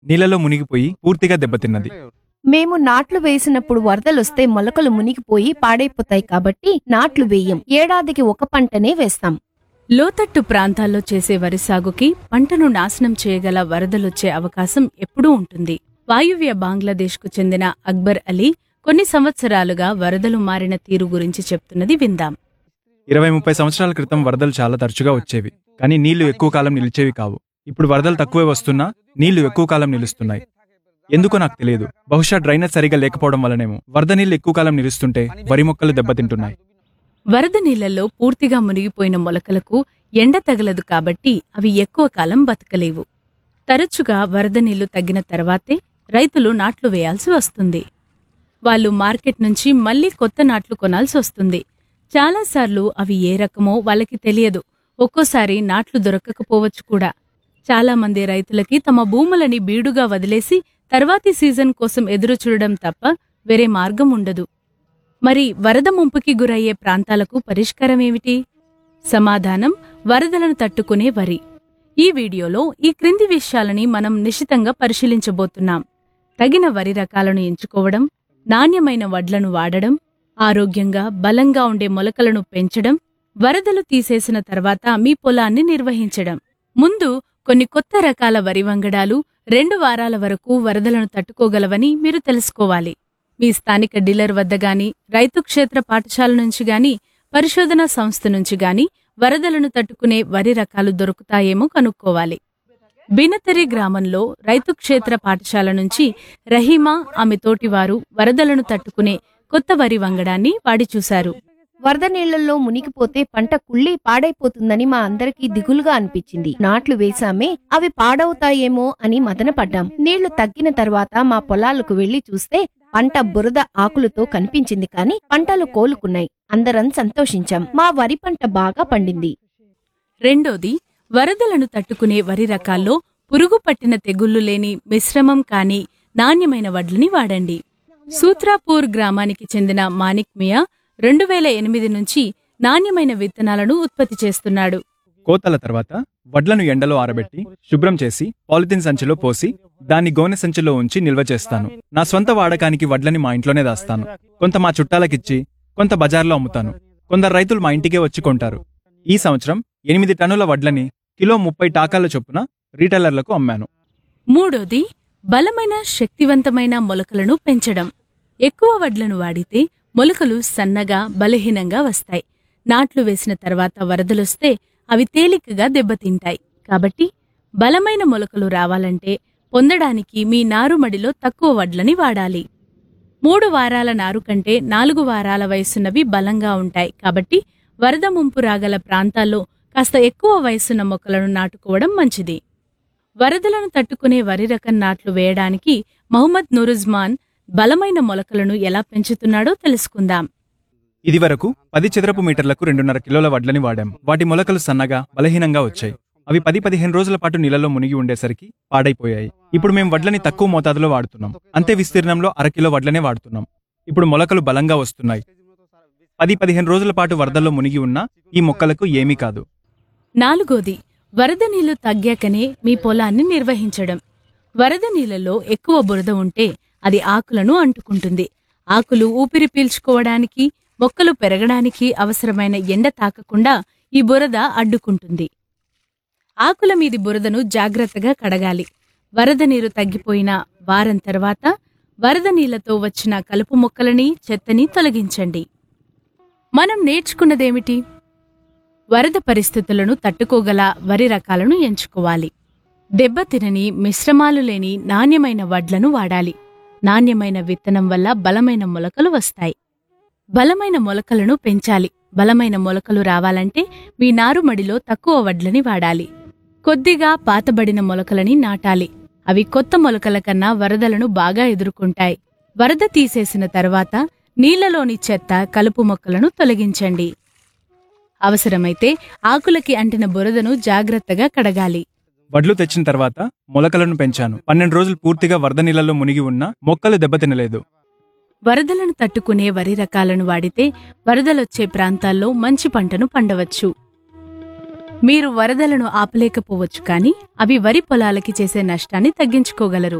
నీళ్లలో మునిగిపోయి పూర్తిగా దెబ్బతిన్నది మేము నాట్లు వేసినప్పుడు వరదలొస్తే మొలకలు మునిగిపోయి పాడైపోతాయి కాబట్టి నాట్లు వేయం ఏడాదికి ఒక పంటనే వేస్తాం లోతట్టు ప్రాంతాల్లో చేసే వరి సాగుకి పంటను నాశనం చేయగల వరదలొచ్చే అవకాశం ఎప్పుడూ ఉంటుంది వాయువ్య బంగ్లాదేశ్కు చెందిన అక్బర్ అలీ కొన్ని సంవత్సరాలుగా వరదలు మారిన తీరు గురించి చెప్తున్నది విందాం ఇరవై ముప్పై సంవత్సరాల క్రితం వరదలు చాలా తరచుగా వచ్చేవి కానీ నీళ్లు ఎక్కువ కాలం నిలిచేవి కావు ఇప్పుడు వరదలు తక్కువే వస్తున్నా నీళ్లు ఎక్కువ కాలం నిలుస్తున్నాయి ఎందుకో నాకు తెలియదు బహుశా డ్రైనేజ్ సరిగా లేకపోవడం వల్లనేమో వరద నీళ్లు ఎక్కువ కాలం నిలుస్తుంటే వరి మొక్కలు దెబ్బతింటున్నాయి వరద నీళ్లలో పూర్తిగా మునిగిపోయిన మొలకలకు ఎండ తగలదు కాబట్టి అవి ఎక్కువ కాలం బతకలేవు తరచుగా వరద నీళ్లు తగ్గిన తర్వాతే రైతులు నాట్లు వేయాల్సి వస్తుంది వాళ్ళు మార్కెట్ నుంచి మళ్ళీ కొత్త నాట్లు కొనాల్సి వస్తుంది చాలాసార్లు అవి ఏ రకమో వాళ్ళకి తెలియదు ఒక్కోసారి నాట్లు దొరకకపోవచ్చు కూడా చాలా మంది రైతులకి తమ భూములని బీడుగా వదిలేసి తర్వాతి సీజన్ కోసం ఎదురు చూడడం తప్ప వేరే మార్గం ఉండదు మరి వరద ముంపుకి గురయ్యే ప్రాంతాలకు పరిష్కారమేమిటి సమాధానం వరదలను తట్టుకునే వరి ఈ వీడియోలో ఈ క్రింది విషయాలని మనం నిశితంగా పరిశీలించబోతున్నాం తగిన వరి రకాలను ఎంచుకోవడం నాణ్యమైన వడ్లను వాడడం ఆరోగ్యంగా బలంగా ఉండే మొలకలను పెంచడం వరదలు తీసేసిన తర్వాత మీ పొలాన్ని నిర్వహించడం ముందు కొన్ని కొత్త రకాల వరి వంగడాలు రెండు వారాల వరకు వరదలను తట్టుకోగలవని మీరు తెలుసుకోవాలి మీ స్థానిక డీలర్ వద్ద గాని రైతు క్షేత్ర పాఠశాల నుంచి గాని పరిశోధనా సంస్థ నుంచి గాని వరదలను తట్టుకునే వరి రకాలు దొరుకుతాయేమో కనుక్కోవాలి బినతరి గ్రామంలో రైతు క్షేత్ర పాఠశాల నుంచి రహీమా ఆమె తోటివారు వరదలను తట్టుకునే కొత్త వరి వంగడాన్ని వాడి చూశారు వరద నీళ్లలో మునిగిపోతే పంట కుళ్ళి పాడైపోతుందని మా అందరికీ దిగులుగా అనిపించింది నాట్లు వేశామే అవి పాడవుతాయేమో అని మదనపడ్డాం నీళ్లు తగ్గిన తర్వాత మా పొలాలకు వెళ్లి చూస్తే పంట బురద ఆకులతో కనిపించింది కాని పంటలు కోలుకున్నాయి అందరం సంతోషించాం మా వరి పంట బాగా పండింది రెండోది వరదలను తట్టుకునే వరి రకాల్లో పురుగు పట్టిన తెగుళ్లు లేని మిశ్రమం కాని నాణ్యమైన వడ్లని వాడండి సూత్రాపూర్ గ్రామానికి చెందిన మానిక్ మియా రెండు వేల ఎనిమిది నుంచి నాణ్యమైన విత్తనాలను ఉత్పత్తి చేస్తున్నాడు కోతల తర్వాత వడ్లను ఎండలో ఆరబెట్టి శుభ్రం చేసి పాలిథిన్ సంచిలో పోసి దాన్ని గోనె సంచిలో ఉంచి నిల్వ చేస్తాను నా స్వంత వాడకానికి వడ్లని మా ఇంట్లోనే దాస్తాను కొంత మా చుట్టాలకిచ్చి కొంత బజార్లో అమ్ముతాను కొందరు రైతులు మా ఇంటికే వచ్చి కొంటారు ఈ సంవత్సరం ఎనిమిది టన్నుల వడ్లని కిలో ముప్పై టాకాల చొప్పున రీటైలర్లకు అమ్మాను మూడోది బలమైన శక్తివంతమైన మొలకలను పెంచడం ఎక్కువ వడ్లను వాడితే మొలకలు సన్నగా బలహీనంగా వస్తాయి నాట్లు వేసిన తర్వాత వరదలొస్తే అవి తేలికగా దెబ్బతింటాయి కాబట్టి బలమైన మొలకలు రావాలంటే పొందడానికి మీ నారుమడిలో తక్కువ వడ్లని వాడాలి మూడు వారాల నారు కంటే నాలుగు వారాల వయసున్నవి బలంగా ఉంటాయి కాబట్టి వరద ముంపు రాగల ప్రాంతాల్లో కాస్త ఎక్కువ వయసున్న మొక్కలను నాటుకోవడం మంచిది వరదలను తట్టుకునే వరి రకం నాట్లు వేయడానికి మహమ్మద్ నురుజ్మాన్ బలమైన మొలకలను ఎలా పెంచుతున్నాడో తెలుసుకుందాం ఇదివరకు పది చదరపు మీటర్లకు రెండున్నర కిలోల వడ్లని వాడాం వాటి మొలకలు సన్నగా బలహీనంగా వచ్చాయి అవి పది పదిహేను రోజుల పాటు నీళ్ళలో మునిగి ఉండేసరికి పాడైపోయాయి ఇప్పుడు మేము వడ్లని తక్కువ మోతాదులో వాడుతున్నాం అంతే విస్తీర్ణంలో అరకిలో వడ్లనే వాడుతున్నాం ఇప్పుడు మొలకలు బలంగా వస్తున్నాయి పది పదిహేను రోజుల పాటు వరదల్లో మునిగి ఉన్నా ఈ మొక్కలకు ఏమీ కాదు నాలుగోది వరద నీళ్లు తగ్గాకనే మీ పొలాన్ని నిర్వహించడం వరద నీళ్లలో ఎక్కువ బురద ఉంటే అది ఆకులను అంటుకుంటుంది ఆకులు ఊపిరి పీల్చుకోవడానికి మొక్కలు పెరగడానికి అవసరమైన ఎండ తాకకుండా ఈ బురద అడ్డుకుంటుంది ఆకుల మీది బురదను జాగ్రత్తగా కడగాలి వరద నీరు తగ్గిపోయిన వారం తర్వాత వరద నీళ్లతో వచ్చిన కలుపు మొక్కలని చెత్తని తొలగించండి మనం నేర్చుకున్నదేమిటి వరద పరిస్థితులను తట్టుకోగల వరి రకాలను ఎంచుకోవాలి దెబ్బతినని మిశ్రమాలు లేని నాణ్యమైన వడ్లను వాడాలి నాణ్యమైన విత్తనం వల్ల బలమైన మొలకలు వస్తాయి బలమైన మొలకలను పెంచాలి బలమైన మొలకలు రావాలంటే మీ నారుమడిలో తక్కువ వడ్లని వాడాలి కొద్దిగా పాతబడిన మొలకలని నాటాలి అవి కొత్త మొలకల కన్నా వరదలను బాగా ఎదుర్కొంటాయి వరద తీసేసిన తర్వాత నీళ్లలోని చెత్త కలుపు మొక్కలను తొలగించండి అవసరమైతే ఆకులకి అంటిన బురదను జాగ్రత్తగా కడగాలి వడ్లు తెచ్చిన తర్వాత మొలకలను పెంచాను పన్నెండు రోజులు పూర్తిగా వరద నీళ్ళలో మునిగి ఉన్నా మొక్కలు దెబ్బతినలేదు వరదలను తట్టుకునే వరి రకాలను వాడితే వరదలొచ్చే ప్రాంతాల్లో మంచి పంటను పండవచ్చు మీరు వరదలను ఆపలేకపోవచ్చు కానీ అవి వరి పొలాలకి చేసే నష్టాన్ని తగ్గించుకోగలరు